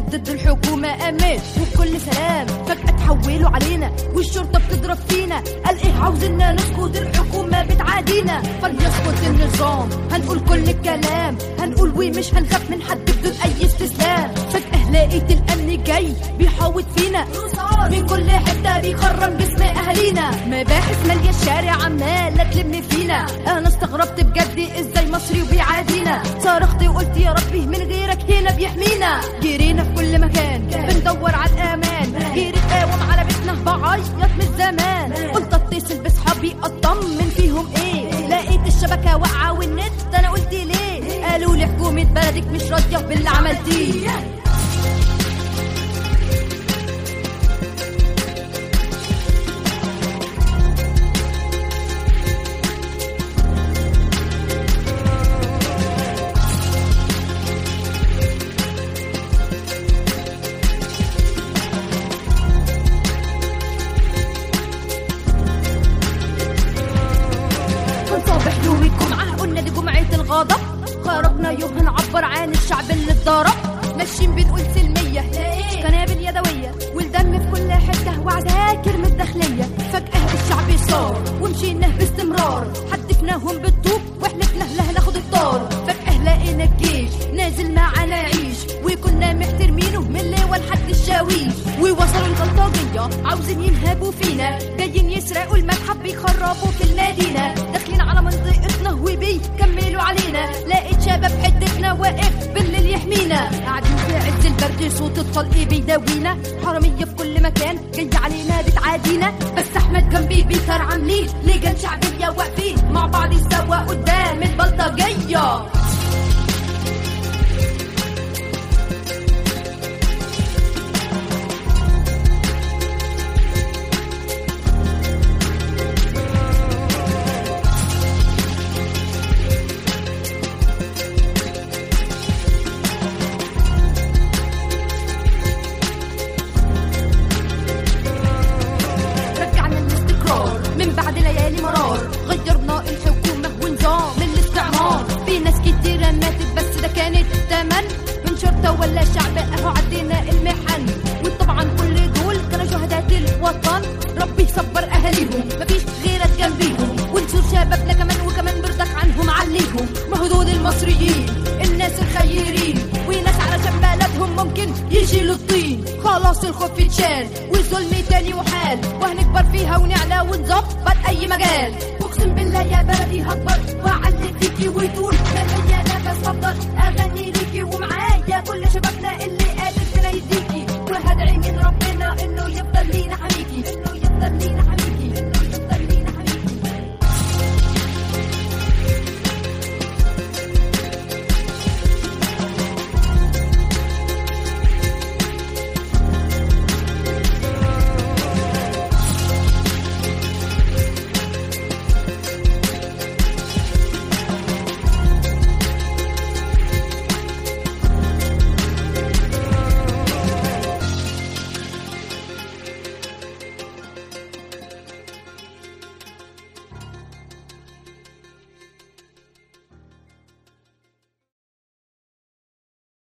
كانت ضد الحكومة أمان وبكل سلام فجأة تحولوا علينا والشرطة بتضرب فينا قال إيه عاوزنا نسكت الحكومة بتعادينا فليسكت النظام هنقول كل الكلام هنقول ومش هنخاف من حد بدون أي استسلام فجأة لقيت الأمن جاي بيحاوط فينا من كل حتة بيخرم جسم أهالينا مباحث مالية الشارع عمالة تلم فينا أنا استغربت بجد إزاي مصري وبيعادينا صرخت وقلت يا ربي من غيرك هنا بيحمينا جرينا في كل مكان بندور على الأمان جريت قاوم على بيتنا بعيط من زمان قلت اتصل بصحابي اطمن فيهم ايه لقيت الشبكة واقعة والنت انا قلت ليه قالوا لي حكومة بلدك مش راضية باللي عملتيه كان صباح يوم الجمعة قلنا دي جمعة الغضب خرجنا يوم هنعبر عن الشعب اللي اتضرب ماشيين بنقول سلمية قنابل يدوية والدم في كل حتة وعساكر من الداخلية فجأة الشعب صار ومشينا باستمرار حدفناهم بالطوب وحلفنا لا هناخد الطار فجأة لقينا الجيش نازل معانا يعيش وكنا محترمينه من اللواء لحد الشاويش ووصلوا البلطجية عاوزين ينهبوا فينا جايين يسرقوا المتحف بيخربوا في المدينة داخلين على منطقتنا وبيكملوا علينا لقيت شباب حدتنا واقف بالليل يحمينا قاعدين في عز البرد صوت الطلق بيداوينا حرامية في كل مكان جاي علينا بتعادينا بس احمد جنبي بيتر عاملين لجان شعبية واقفين مع بعض سوا قدام البلطجية رجعنا الاستقرار من بعد ليالي مرار غيرنا الحكومة ونظام الاستعمار في ناس كتيرة ماتت بس ده كان التمن من شرطة ولا شعب اهو عدينا المحن وطبعا كل دول كانوا شهداء الوطن ربي يصبر اهاليهم مفيش غيرك جنبيهم ونشور شبابنا كمان وكمان برضك عنهم عليهم ما هو دول المصريين الناس الخيرين وناس علشان بلدهم ممكن يشيلوا الطين خلاص الخوف اتشال والظلم تاني وحال وهنكبر فيها ونعلى ونظبط اي مجال اقسم بالله يا بلدي هكبر واعلي فيكي وتقول لا هي نفس افضل